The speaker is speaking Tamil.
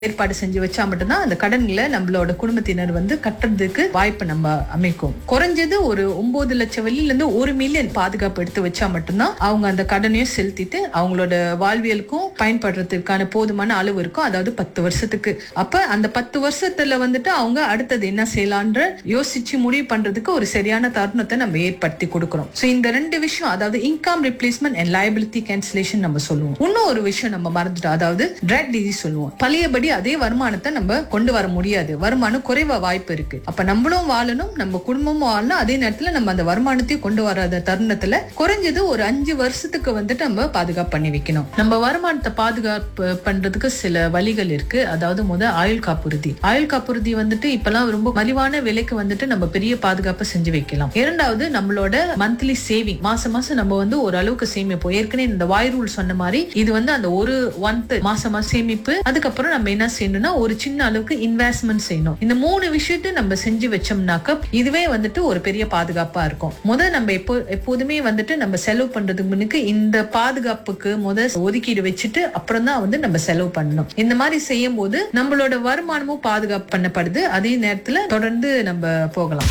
ஏற்பாடு செஞ்சு வச்சா மட்டும்தான் அந்த கடன்களை நம்மளோட குடும்பத்தினர் வந்து கட்டுறதுக்கு வாய்ப்பு நம்ம அமைக்கும் குறைஞ்சது ஒரு ஒன்பது லட்சம் வெளியில இருந்து ஒரு மில்லியன் பாதுகாப்பு எடுத்து வச்சா மட்டும்தான் அவங்க அந்த கடனையும் செலுத்திட்டு அவங்களோட வாழ்வியலுக்கும் பயன்படுறதுக்கான போதுமான அளவு இருக்கும் அதாவது பத்து வருஷத்துக்கு அப்ப அந்த பத்து வருஷத்துல வந்துட்டு அவங்க அடுத்தது என்ன செய்யலான்ற யோசிச்சு முடிவு பண்றதுக்கு ஒரு சரியான தருணத்தை நம்ம ஏற்படுத்தி கொடுக்கிறோம் சோ இந்த ரெண்டு விஷயம் அதாவது income replacement and liability cancellation நம்ம சொல்லுவோம் இன்னும் ஒரு விஷயம் நம்ம மறந்துட்டோம் அதாவது ட்ராக் டிசீஸ் சொல்லுவோம் பழையபடி அதே வருமானத்தை நம்ம கொண்டு வர முடியாது வருமானம் குறைவா வாய்ப்பு இருக்கு அப்ப நம்மளும் வாழணும் நம்ம குடும்பமும் வாழணும் அதே நேரத்துல நம்ம அந்த வருமானத்தையும் கொண்டு வராத தருணத்துல குறைஞ்சது ஒரு அஞ்சு வருஷத்துக்கு வந்துட்டு நம்ம பாதுகாப்பு பண்ணி வைக்கணும் நம்ம வருமானத்தை பாதுகாப்பு பண்றதுக்கு சில வழிகள் இருக்கு அதாவது முத ஆயுள் காப்புறுதி ஆயுள் காப்புறுதி வந்துட்டு இப்பெல்லாம் ரொம்ப மலிவான விலைக்கு வந்துட்டு நம்ம பெரிய பாதுகாப்பை செஞ்சு வைக்கலாம் இரண்டாவது நம்மளோட மந்த்லி சேவிங் மாசம் மாசம் நம்ம வந்து ஒரு அளவுக்கு சேமிப்போம் ஏற்கனவே இந்த வாய் ரூல் சொன்ன மாதிரி இது வந்து அந்த ஒரு ஒன் மாசம் மாசம் சேமிப்பு அதுக்கப்புறம் நம்ம என்ன செய்யணும்னா ஒரு சின்ன அளவுக்கு இன்வெஸ்ட்மெண்ட் செய்யணும் இந்த மூணு விஷயத்தை நம்ம செஞ்சு வச்சோம்னாக்க இதுவே வந்துட்டு ஒரு பெரிய பாதுகாப்பா இருக்கும் முத நம்ம எப்போ எப்போதுமே வந்துட்டு நம்ம செலவு பண்றதுக்கு முன்னுக்கு இந்த பாதுகாப்புக்கு முத ஒதுக்கீடு வச்சுட்டு அப்புறம் தான் வந்து நம்ம செலவு பண்ணணும் இந்த மாதிரி செய்யும் போது நம்மளோட வருமானமும் பாதுகாப்பு பண்ணப்படுது அதே நேரத்துல தொடர்ந்து நம்ம போகலாம்